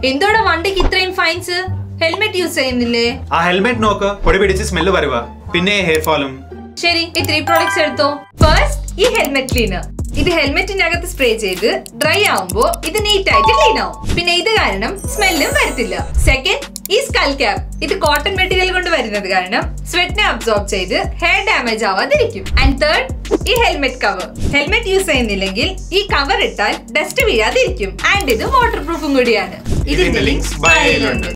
എന്തോടെ വണ്ടിക്ക് ഇത്രയും finds helmet use ചെയ്യുന്നില്ലേ ആ ഹെൽമെറ്റ് നോക്ക് പൊടി പിടിച്ച് സ്മെല്ല് വരുക പിന്നെ ഹെയർ ഫാളും ശരി ഈ ത്രീ പ്രോഡക്ട്സ് എടുത്തോ ഫസ്റ്റ് ഈ ഹെൽമെറ്റ് ക്ലീനർ ഇത് ഹെൽമെറ്റിന്റെ അകത്ത് സ്പ്രേ ചെയ്ത് ഡ്രൈ ആവുമ്പോ ഇത് നീറ്റ് ആയിട്ട് ക്ലീൻ ആവും പിന്നെ ഇത് കാരണം സ്മെല്ലും വരത്തില്ല സെക്കൻഡ് ഈ സ്കൽ ക്യാപ്പ് ഇത് കോട്ടൺ മെറ്റീരിയൽ കൊണ്ട് വരുന്നത് കാരണം സ്വെറ്റിനെ അബ്സോർബ് ചെയ്ത് ഹെയർ ഡാമേജ് ആവാതിരിക്കും ആൻഡ് തേർഡ് ഈ ഹെൽമെറ്റ് കവർ ഹെൽമെറ്റ് യൂസ് ചെയ്യുന്നില്ലെങ്കിൽ ഈ കവർ ഇട്ടാൽ ഡസ്റ്റ് വീഴാതിരിക്കും ആൻഡ് ഇത് വാട്ടർ പ്രൂഫും കൂടിയാണ് ഇതിന്റെ links bio യിലുണ്ട്.